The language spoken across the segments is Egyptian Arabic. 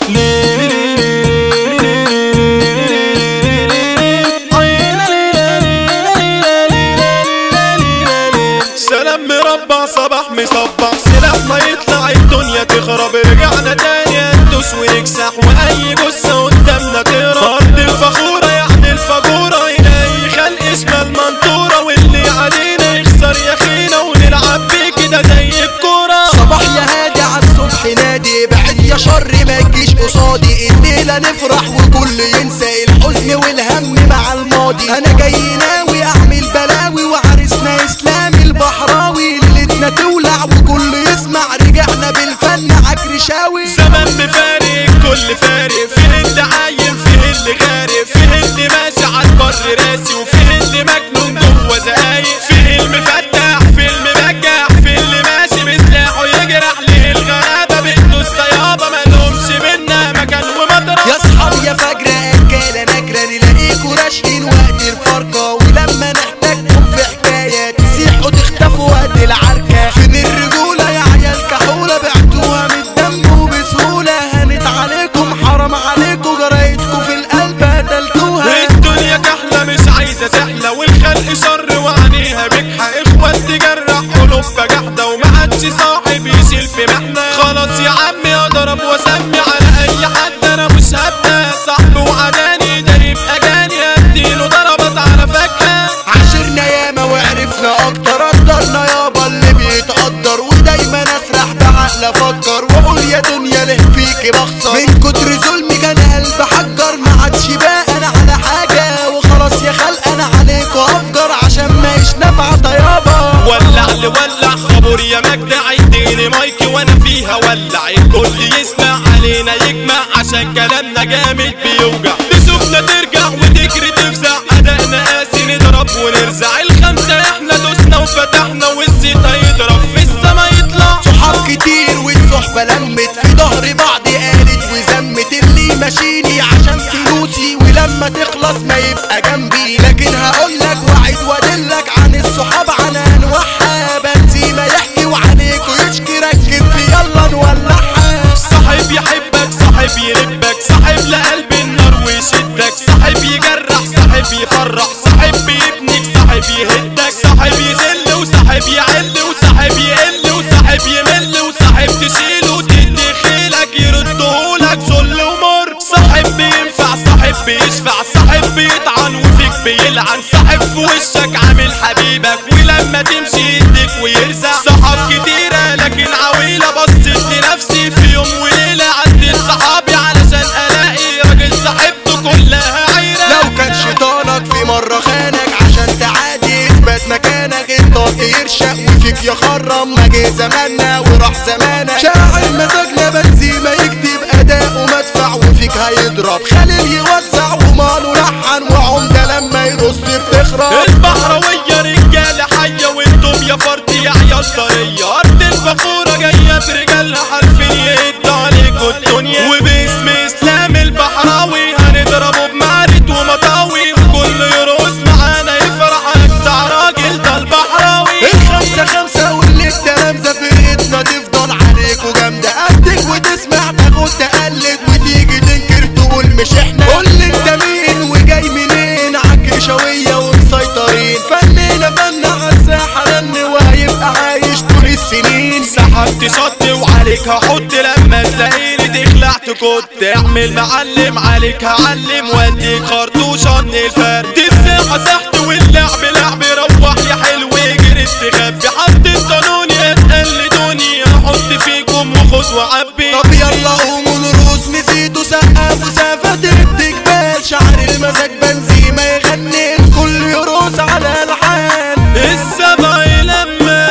سلام مربع صباح مصبح سلاح ما يطلع الدنيا تخرب رجعنا تاني ندوس ونكسح واي جثة قدامنا تهرب ارض الفخورة يعني الفجورة يلاقي خلق اسمها المنطورة واللي علينا يخسر يا خينا ونلعب بيه كده زي الكورة صباح يا هادي عالصبح نادي بعد يا شر ما تجيش قصادي الليلة نفرح وكل ينسى الحزن والهم مع الماضي انا جاي ناوي اعمل بلاوي وعرسنا اسلامي البحراوي ليلتنا تولع وكل يسمع رجعنا بالفن عالرشاوي زمان مفارق كل فارق فيه اللي عايم فيه اللي غارق فيه اللي ماشي عالبر راسي وفيه اللي مجنون جوه زقايق فيه المفتح فيه المبجح فيه اللي ماشي بسلاحه يجرح ليه الغلابة بيته الصيابة مالهمش منا مكان ومطرح يا اصحاب يا فجرة رجالة نجرة نلاقيكوا راشقين وقت الفرقة ولما نحتاجكم في حكاية تسيحوا تختفوا وقت العركة فين الرجولة يا عيال كحولة بعتوها من الدم وبسهولة هانت عليكم حرام عليكم جرايدكم في القلب قتلتوها الدنيا كحلة مش عايزة تحلى والخلق شر وعينيها بجحة اخوات تجرح قلوبها جحدة ومحدش صاحب يشيل في محنة خلاص يا عمي اضرب واسمي على اي حد انا مش هبنى صاحبي وعداني ده يبقى جاني اديله ضربت على فكة عاشرنا ياما وعرفنا اكتر قدرنا يابا اللي بيتقدر ودايما اسرح بعقل افكر واقول يا دنيا له فيكي بخسر من كتر ظلمي كان قلب حجر ما عادش بقى انا على حاجه وخلاص يا خلق انا عليكوا افجر عشان مايش نافعه طيابه ولع لولع خبر يا مجدع اديني مايكي وانا فيها ولع الكل يسمع علينا يجمع عشان كلامنا جامد بيوجع تشوفنا ترجع وتجري تفزع ادائنا قاسي نضرب ونرزع الخمسة احنا دوسنا وفتحنا والزيت هيضرب في السما يطلع صحاب كتير والصحبة لمت في ظهر بعض قالت وزمت اللي ماشيني عشان فلوسي ولما تخلص ما يبقى جنبي لكن هقولك وعد وادلك عن الصحاب عن انواعها بنزيمة يحكي وعليكوا يشكي ركز لي يلا نولعها صاحب يحبك صاحب يربك صاحب لقلب النار ويشدك صاحب يجرح صاحب يفرح صاحب بيبنيك صاحب يهدك صاحب يذل وصاحب يعل وصاحب يقل وصاحب يمل وصاحب تشيل وتدي خيلك يردهولك ذل ومر صاحب بينفع صاحب بيشفع صاحب بيطعن وفيك بيلعن صاحب في وشك عامل حبيبك ولما تمشي يديك ويرزع صحاب كتيرة لكن عويلة بصيت لنفسي في يوم وليلة عديت صحابي علشان الاقي راجل صاحبته كلها عيلة لو كان شيطانك في مرة خانك عشان تعادي اثبت مكانك الضغط يرشق وفيك يخرم ما جه زماننا وراح زمانك شاعر مزاجنا بنزيمة يكتب اداء ومدفع وفيك هيضرب خالد يوزع ومانو لحن وعمدة لما يرص بتخرب البحروية رجالة حية وانتم يا فرد يا عيال طرية أرض الفخورة جاية برجالها عارفين يهدوا عليكوا الدنيا وباسم إسلام البحراوي هنضربه بمعارك ومطاوي وكل يرقص معانا يفرح أجدع راجل ده البحراوي الخمسة خمسة واللي تلامذة فرقتنا تفضل عليكوا جامدة قدك وتسمع تاخد تقلد وتيجي تنكر تقول مش احنا قول لي انت مين وجاي منين عالكشاوية ومسيطرين فننا فن عالساحة رن وهيبقى عايش طول السنين سحبت شط وعليك هحط لما تلاقيني دخلعت كنت اعمل معلم عليك هعلم واديك خرطوشة من الفرد الساحة سحت واللعب لعب روح يا حلو اجري استخبي حطيت قانوني اتقلدوني احط فيكم وخد وعبي طب يلا قوموا نرقص نسيتوا سقفوا سافت التكبات شعر المزاج بنزيمة يغني الكل يرقص على الحال السبع لما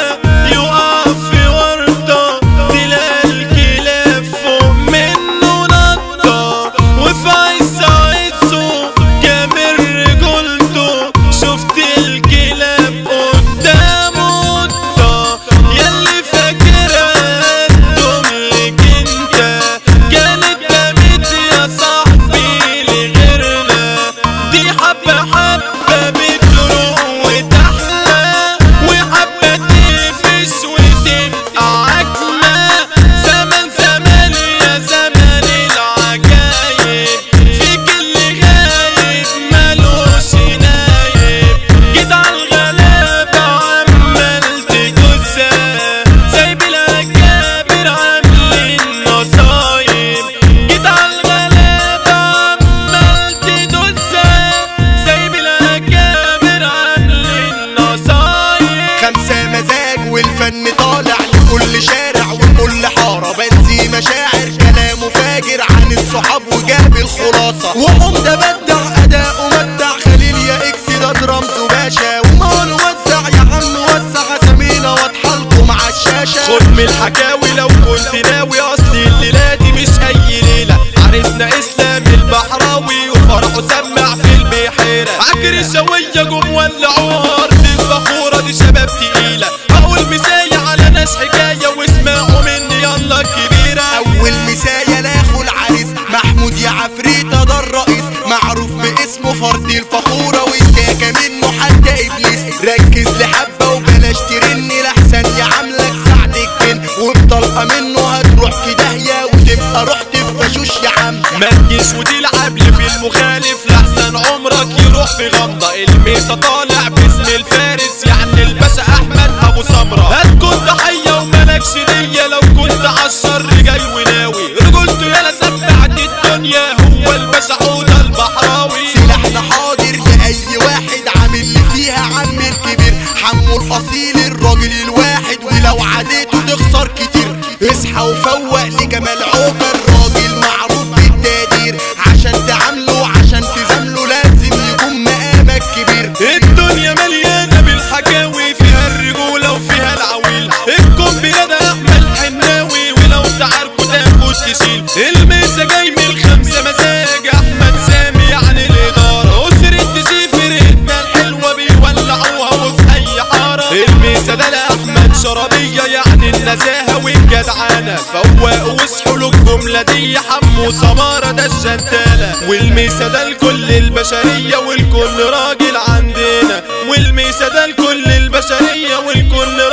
يقف في ورطة تلاقي الكلاب فوق منه نطة وفي عز عزه كامل رجولته شفت الكلاب قدامه قطة ياللي فاكرها تملك انت روحوا سمع في البحيرة عكر الشوية جم ولعوها ارض الفخورة دي شباب تقيلة اول مساية على ناس حكاية واسمعوا مني يلا الكبيرة اول مسايا لاخو العريس محمود يا عفريتة ده الرئيس معروف باسمه فرد الفخورة والتاجة منه حتى ابليس ركز لحبة وبلاش ترني لحسن يا عاملك سعد الجن وبطلقة منه هتروح في داهية وتبقى رحت في فشوش يا عم ما تجيش وتلعب لي في المخالف لحسن عمرك يروح في غمضة الميسة طالع باسم الفارس يعني الباشا احمد ابو سمرة هتكون ضحية وملكش دية لو كنت عالشر جاي وناوي رجولته يالا سبعت الدنيا هو الباشا عودة البحراوي سلاحنا حاضر لأي واحد عامل اللي فيها عم الكبير حمو الأصيل الراجل الواحد ولو عديته تخسر كتير اصحى وفوق لجمال عوكر راجل معروف بالتقدير عشان تعامله وعشان تزامله لازم يكون مقامك كبير الدنيا مليانة بالحكاوي فيها الرجولة وفيها العويل الكومبي ده أحمد حناوي ولو تعاركوا تاخد تشيل الميسة جاي من الخمسة مزاج أحمد سامي يعني الإدارة أسرة تسيفرتنا الحلوة بيولعوها وفي أي حارة الميسة ده لأحمد شرابية يعني النزاهة والجدعانة فواقوا واصحوا له الجملة دي حمو سمارة ده الشتالة والميسة ده لكل البشرية والكل راجل عندنا والميسة ده لكل البشرية والكل